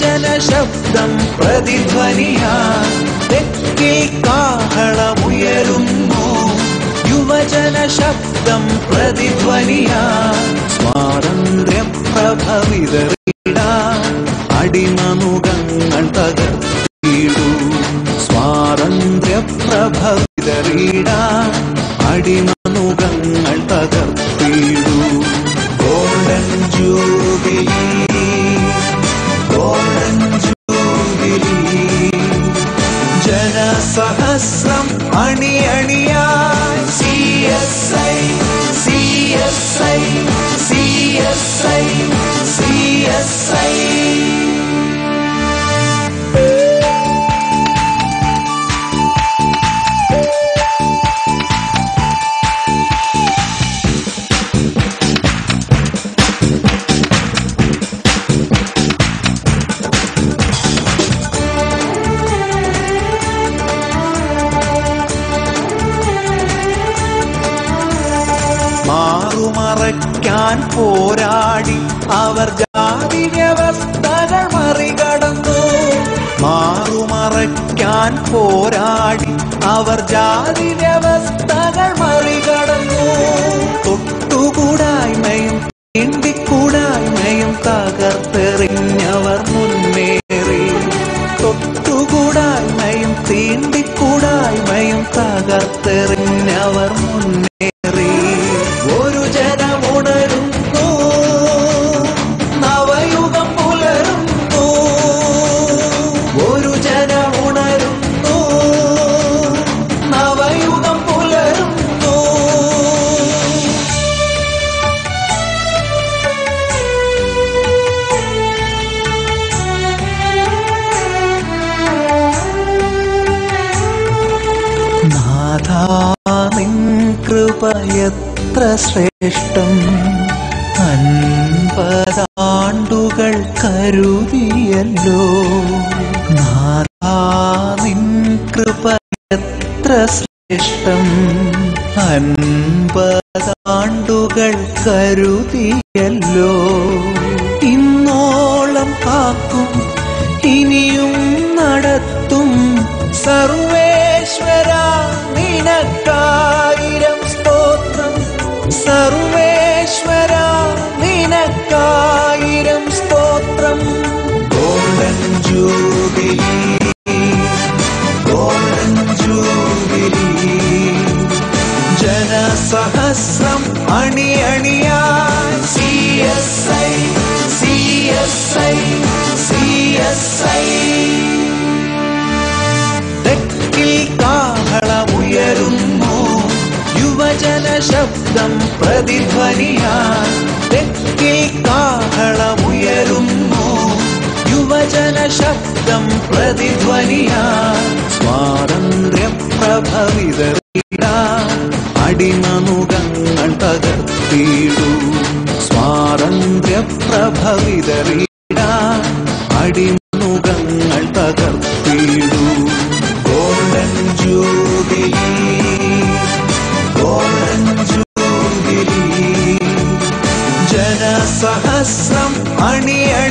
യുവജന ശബ്ദം പ്രതിധ്വനിയാ തെക്കിൽ കാഹളമുയരുന്നു യുവജന ശബ്ദം പ്രതിധ്വനിയാ സ്വാതന്ത്ര്യം പ്രഭവിതറിടാ അടിമമുഖങ്ങൾ തകർത്തിടൂ സ്വാതന്ത്ര്യ പ്രഭവിതറിടാ അടിമമുഖങ്ങൾ തകർത്തിടൂ ഗോൾഡൻ ജൂബിലി ഗോൾഡൻ ജൂബിലി ജനസഹസ്രം അണി അണിയായി C S I C S I C S I C S I മാറുമറയ്ക്കാൻ പോരാടി അവർ ജാതി വ്യവസ്ഥകൾ മറികടന്നു മാറുമറയ്ക്കാൻ പോരാടി അവർ ജാതി വ്യവസ്ഥകൾ മറികടന്നു തൊട്ടുകൂടായ്മയും തീണ്ടിക്കൂടായ്മയും തകർത്തെറിഞ്ഞവർ മുന്നേറി തൊട്ടുകൂടായ്മയും തീണ്ടിക്കൂടായ്മയും തകർത്തെറിഞ്ഞവർ മുന്നേറി ഒരു ജനമുണരുന്നു നവയുഗം പുലരുന്നു ഒരു ജനമുണരുന്നു നവയുഗം പുലരുന്നു നാഥാ നിൻ കൃപയത്ര ശ്രേഷ്ഠം അൻപതാണ്ടുകൾ കരുതിയല്ലോ നാഥാ നിൻ കൃപയത്ര ശ്രേഷ്ഠം അൻപതാണ്ടുകൾ കരുതിയല്ലോ ഇന്നോളം കാക്കും ഇനിയും നടത്തും സർവേശ്വര നിനക്കായിരം സ്തോത്രം സർവേശ്വര നിനക്കായിരം സ്തോത്രം ഗോൾഡൻ ജൂബിലി ഗോൾഡൻ ജൂബിലി ജനസഹസ്രം അണി അണിയായി C S I C S I C S I തെക്കിൽ കാഹളമുയരുന്നു യുവജന ശബ്ദം പ്രതിധ്വനിയാ തെക്കിൽ കാഹളമുയരുന്നു യുവജന ശബ്ദം പ്രതിധ്വനിയാ സ്വാതന്ത്ര്യ പ്രഭവിതറിടാ അടിമമുഖങ്ങൾ തകർത്തിടൂ സ്വാതന്ത്ര്യ പ്രഭവിതറിടാ അടിമമുഖങ്ങൾ തകർത്തിടൂ ഗോൾഡൻ ജൂബിലി ഗോൾഡൻ ജൂബിലി ജനസഹസ്രം അണിയ